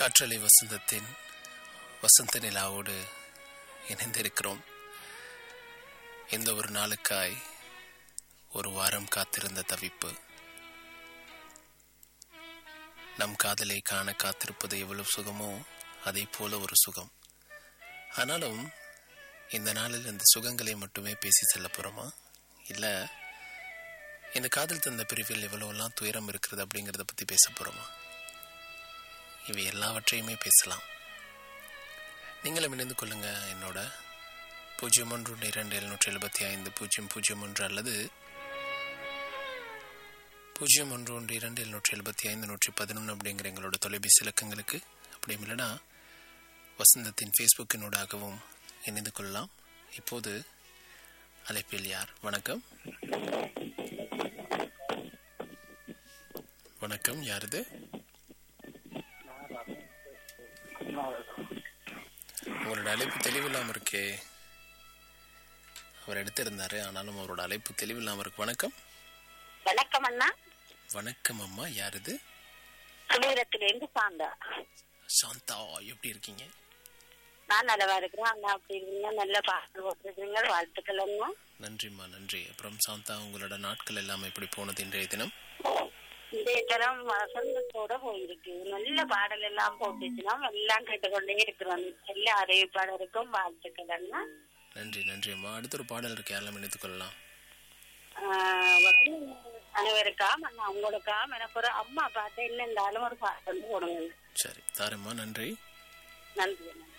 காற்றலை வசந்தத்தின் வசந்த நிலாவோடு இணைந்திருக்கிறோம் இந்த ஒரு நாளுக்காய் ஒரு வாரம் காத்திருந்த தவிப்பு நம் காதலை காண காத்திருப்பது எவ்வளவு சுகமோ அதே போல ஒரு சுகம் ஆனாலும் இந்த நாளில் இந்த சுகங்களை மட்டுமே பேசி செல்ல போறோமா இல்ல இந்த காதல் தந்த பிரிவில் எவ்வளவெல்லாம் துயரம் இருக்கிறது அப்படிங்கிறத பத்தி பேச போறோமா இவை எல்லாவற்றையுமே பேசலாம் நீங்களும் இணைந்து கொள்ளுங்க என்னோட பூஜ்ஜியம் ஒன்று ஒன்று இரண்டு எழுநூற்றி எழுபத்தி ஐந்து பூஜ்ஜியம் பூஜ்ஜியம் ஒன்று அல்லது பூஜ்ஜியம் ஒன்று ஒன்று இரண்டு எழுநூற்றி எழுபத்தி ஐந்து நூற்றி பதினொன்று அப்படிங்கிற எங்களோட தொலைபேசி இலக்கங்களுக்கு அப்படியும் இல்லைனா வசந்தத்தின் ஃபேஸ்புக்கினூடாகவும் இணைந்து கொள்ளலாம் இப்போது அழைப்பில் யார் வணக்கம் வணக்கம் யாருது உங்களோட அழைப்பு தெளிவில்லாம இருக்கே அவர் எடுத்திருந்தாரு ஆனாலும் அவரோட அழைப்பு தெளிவில்லாம இருக்கு வணக்கம் வணக்கம் அண்ணா வணக்கம் அம்மா யாருது சுழிரத்திலிருந்து சாந்தா சாந்தா எப்படி இருக்கீங்க நான் நல்லவா இருக்கிறேன் அண்ணா அப்படி இருக்கீங்க நல்ல பாடல் போட்டிருக்கீங்க வாழ்த்துக்கள் அண்ணா நன்றிம்மா நன்றி அப்புறம் சாந்தா உங்களோட நாட்கள் எல்லாம் எப்படி போனது இன்றைய தினம் இந்த தரம் வசந்தத்தோட போயிருக்கு நல்ல பாடல் எல்லாம் போட்டுச்சுன்னா எல்லாம் கேட்டுக்கொண்டே இருக்கிறோம் எல்லா அறிவிப்பாளருக்கும் வாழ்த்துக்கள் அண்ணா நன்றி நன்றி அம்மா அடுத்த ஒரு பாடல் இருக்கு யாரெல்லாம் இணைத்துக் கொள்ளலாம் ஆஹ் வந்து அனைவருக்காம் அண்ணா உங்களுக்காம் எனக்கு ஒரு அம்மா பாட்டு என்ன இருந்தாலும் ஒரு பாட்டு வந்து போடுங்க சரி தாரம்மா நன்றி நன்றி அண்ணா